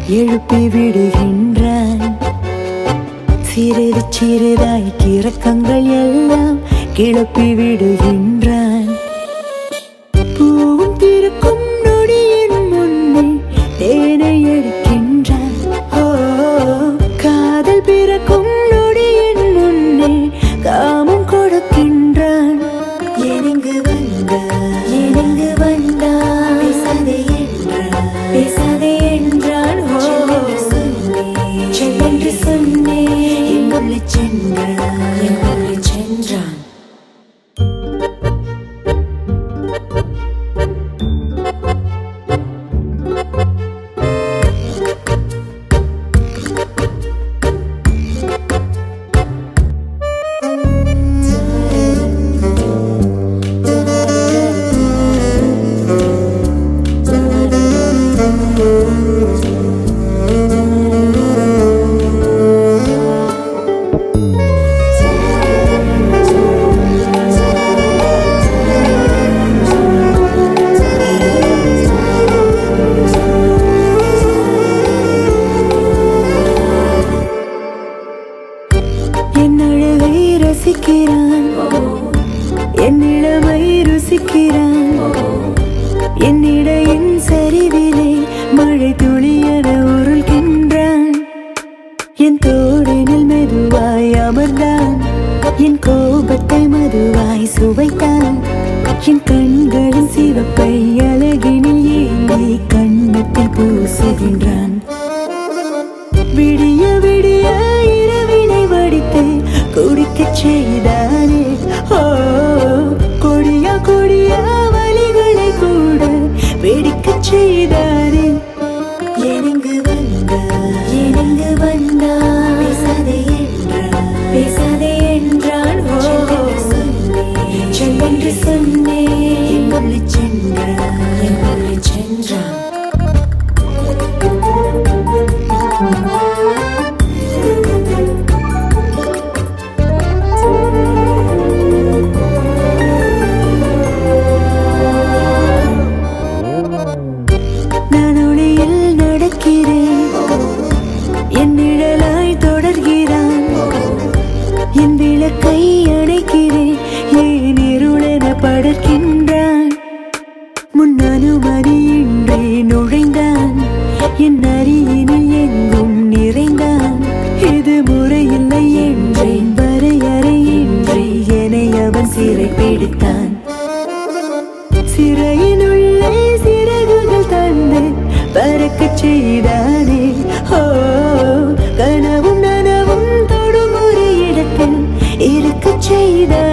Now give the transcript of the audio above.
எழுப்பி விடுகின்றான் சிறிது சிறிதாய் கிறக்கங்கள் எல்லாம் கிளப்பி விடுகின்றான் பூவும் பிறக்கும் நொடியின் முன்னே தேனை எடுக்கின்றான் ஓ காதல் பிறக்கும் நொடியின் முன்னே காமம் கொடுக்கின்றான் எனங்கு வந்தான் எனங்கு வந்தான் பேசாதே என்றான் பேசாதே என்றான் ஓ செல்லென்று சொன்னேன் எங்குள்ள சென்றான் எங்குள்ள சென்றான் என் அழகை ரசிக்கிறான் என் இளமை ருசிக்கிறான் என் இடையின் சரிவிலே மழை துளியென உருள்கின்றான் என் தோடினில் மெதுவாய் அமர்ந்தான் என் கோபத்தை மதுவாய் சுவைத்தான் என் கண்களின் சிவப்பை அழகினில் ஏந்தி கண்ணத்தில் பூசுகின்றான் விடிய விடிய இரவினை வடித்து குடிக்கச் செய்தானே ஓ கொடியா கொடியா வலிகளை கூட வெடிக்கச் செய்தானே எனங்கு வந்தா எனங்கு வந்தா பேசாதே என்றான் பேசாதே என்றான் ஓ செல்லென்று சொன்னேன் எங்குள்ள சென்றான் எங்குள்ள சென்றான் நான் ஒளியில் நடக்கிறேன் என் நிழலாய் தொடர்கிறான் என் விளக்கை அணைக்கிறேன் ஏன் இருளென படர்கின்றான் முன் அனுமதியின்றி நுழைந்தான் என் அருகினில் எங்கும் நிறைந்தான் இது முறையில்லை என்றேன் வரையறையின்றி என்னை அவன் சிறை பிடித்தான் சிறையினுள்ளே சிறகுகள் தந்து பறக்கச் செய்தானே ஓ கனவும் நனவும் தொடும் ஒரு இடத்தில் இருக்கச் செய்தானே